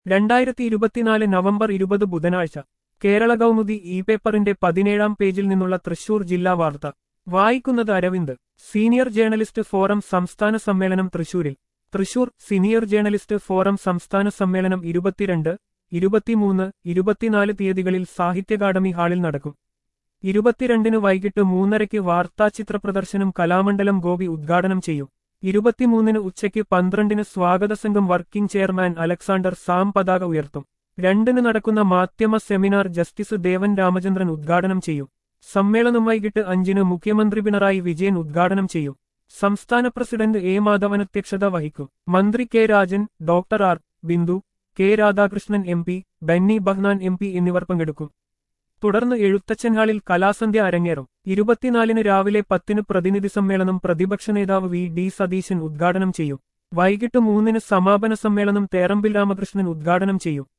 രണ്ടായിരത്തി ഇരുപത്തിനാല് നവംബർ ഇരുപത് ബുധനാഴ്ച കേരള കൗമുദി ഇ പേപ്പറിന്റെ പതിനേഴാം പേജിൽ നിന്നുള്ള തൃശൂർ ജില്ലാ വാർത്ത വായിക്കുന്നത് അരവിന്ദ് സീനിയർ ജേർണലിസ്റ്റ് ഫോറം സംസ്ഥാന സമ്മേളനം തൃശൂരിൽ തൃശൂർ സീനിയർ ജേർണലിസ്റ്റ് ഫോറം സംസ്ഥാന സമ്മേളനം ഇരുപത്തിരണ്ട് ഇരുപത്തിമൂന്ന് ഇരുപത്തിനാല് തീയതികളിൽ സാഹിത്യ അക്കാദമി ഹാളിൽ നടക്കും ഇരുപത്തിരണ്ടിന് വൈകിട്ട് മൂന്നരയ്ക്ക് വാർത്താചിത്ര പ്രദർശനം കലാമണ്ഡലം ഗോപി ഉദ്ഘാടനം ചെയ്യും ഇരുപത്തിമൂന്നിന് ഉച്ചയ്ക്ക് പന്ത്രണ്ടിന് സ്വാഗത സംഘം വർക്കിംഗ് ചെയർമാൻ അലക്സാണ്ടർ സാം പതാക ഉയർത്തും രണ്ടിന് നടക്കുന്ന മാധ്യമ സെമിനാർ ജസ്റ്റിസ് ദേവൻ രാമചന്ദ്രൻ ഉദ്ഘാടനം ചെയ്യും സമ്മേളനം വൈകിട്ട് അഞ്ചിന് മുഖ്യമന്ത്രി പിണറായി വിജയൻ ഉദ്ഘാടനം ചെയ്യും സംസ്ഥാന പ്രസിഡന്റ് എ മാധവൻ അധ്യക്ഷത വഹിക്കും മന്ത്രി K Rajan doctor R Bindu K Radhakrishnan M P Benny Behanan M P എന്നിവർ പങ്കെടുക്കും തുടർന്ന് എഴുത്തച്ഛൻ ഹാളിൽ കലാസന്ധ്യ അരങ്ങേറും ഇരുപത്തിനാലിന് രാവിലെ പത്തിന് പ്രതിനിധി സമ്മേളനം പ്രതിപക്ഷ നേതാവ് വി ഡി സതീശൻ ഉദ്ഘാടനം ചെയ്യും വൈകിട്ട് മൂന്നിന് സമാപന സമ്മേളനം തേറമ്പിൽ രാമകൃഷ്ണൻ ഉദ്ഘാടനം ചെയ്യും